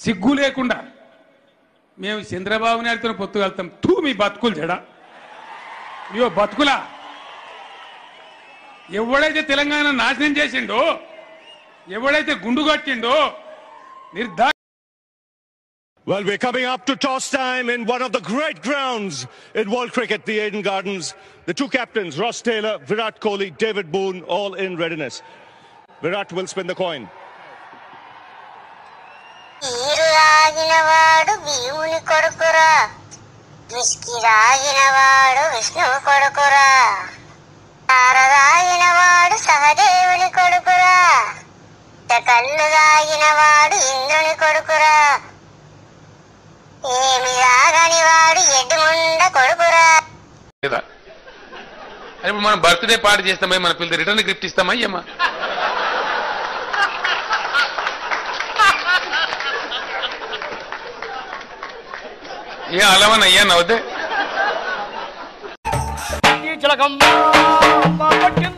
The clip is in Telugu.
సిగ్గు లేకుండా మేము చంద్రబాబు నాయుడుతో పొత్తు వెళ్తాం తూ మీ బతుకులు జడ ఇవో బతుకులా ఎవడైతే తెలంగాణ నాశనం చేసిండో ఎవడైతే గుండు కొట్టిండో నిర్దా Well, we're coming up to toss time in one of the great grounds in world cricket, the Eden Gardens. The two captains, Ross Taylor, Virat Kohli, David Boone, all in readiness. Virat will spin the coin. నీరు తాగినవాడు భీముని కొడుకురా విస్కి తాగినవాడు విష్ణువు కొడుకురా తార తాగినవాడు సహదేవుని కొడుకురా కళ్ళు తాగినవాడు ఇంద్రుని కొడుకురా ఏమి తాగని వాడు ఎడ్డుముండ కొడుకురా లేదా అరే ఇప్పుడు మనం బర్త్డే పార్టీ చేస్తామా మన పిల్లలు రిటర్న్ గిఫ్ట్ ఇస్తామా అయ్యమ్మా ఏ అలవన్ అయ్యా నవ్వుతే చిలకమ్మ అమ్మ పట్టిన